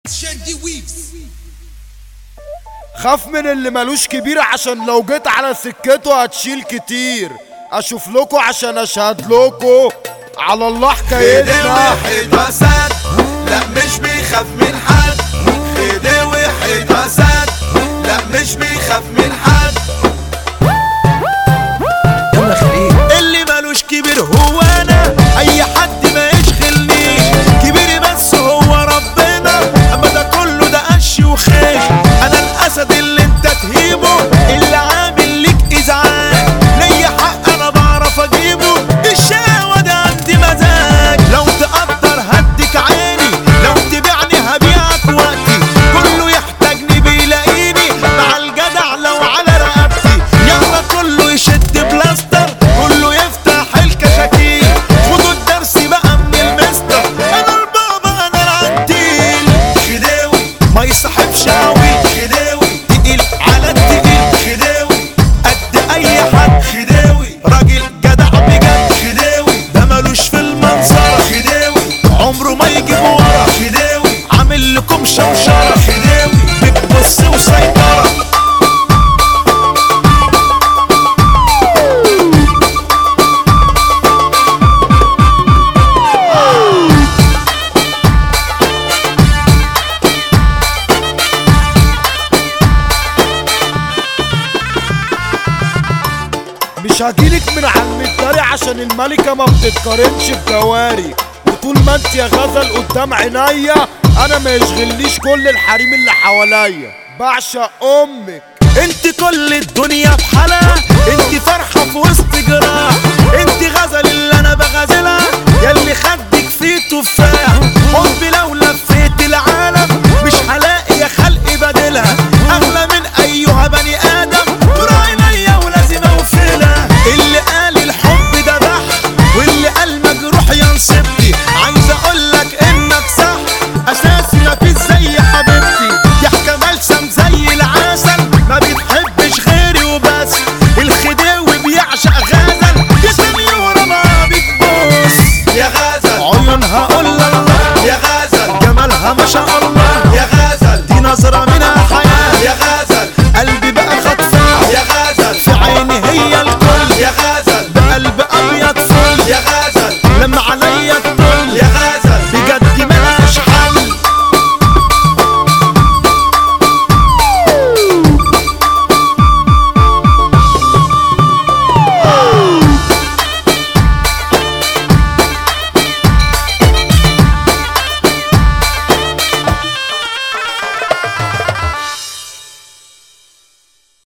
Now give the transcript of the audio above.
شاندي ويفز خاف من اللي ملوش كبير عشان لو جيت على سكته هتشيل كتير اشوف لكم عشان اشهد لكم على الله خديوي حكايتنا حيتوسد لا مش بيخاف من حد خديوي حيتوسد لا مش بيخاف من حد يلا خليل اللي مالوش كبير هو انا اي حد ما يشغلنيش كبيري بس هو ربنا اما ده كله ده قش وخيش انا الاسد اللي انت تهيبه اللي عامل ليك ازعاج ليا حق انا بعرف اجيبه الشقاوة ده عندي مزاج لو تقدر هديك عيني لو تبيعني هبيعك وقتي كله يحتاجني بيلاقيني مع الجدع لو على رقبتي يلا كله يشد بلاستر كله يفتح الكشاكيل خدوا الدرس بقى من المستر انا البابا انا العنتيل خداوي ما يصاحبش قوي خداوي تقيل على التقيل خداوي قد اي حد خداوي راجل جدع بجد خداوي ده ملوش في المنظرة خداوي عمره ما يجيب ورا خداوي عامل لكم شوشرة خداوي بتبص وسيطرة مش هجيلك من على المداري عشان الملكة ما بتتقارنش بجواري وطول ما انت يا غزل قدام عينيا انا ما يشغلنيش كل الحريم اللي حواليا بعشق امك انت كل الدنيا بحالها انت فرحة في وسط جراح انت غزل اللي انا بغزلها ياللي خدك فيه تفاح حبي لو لفيت العالم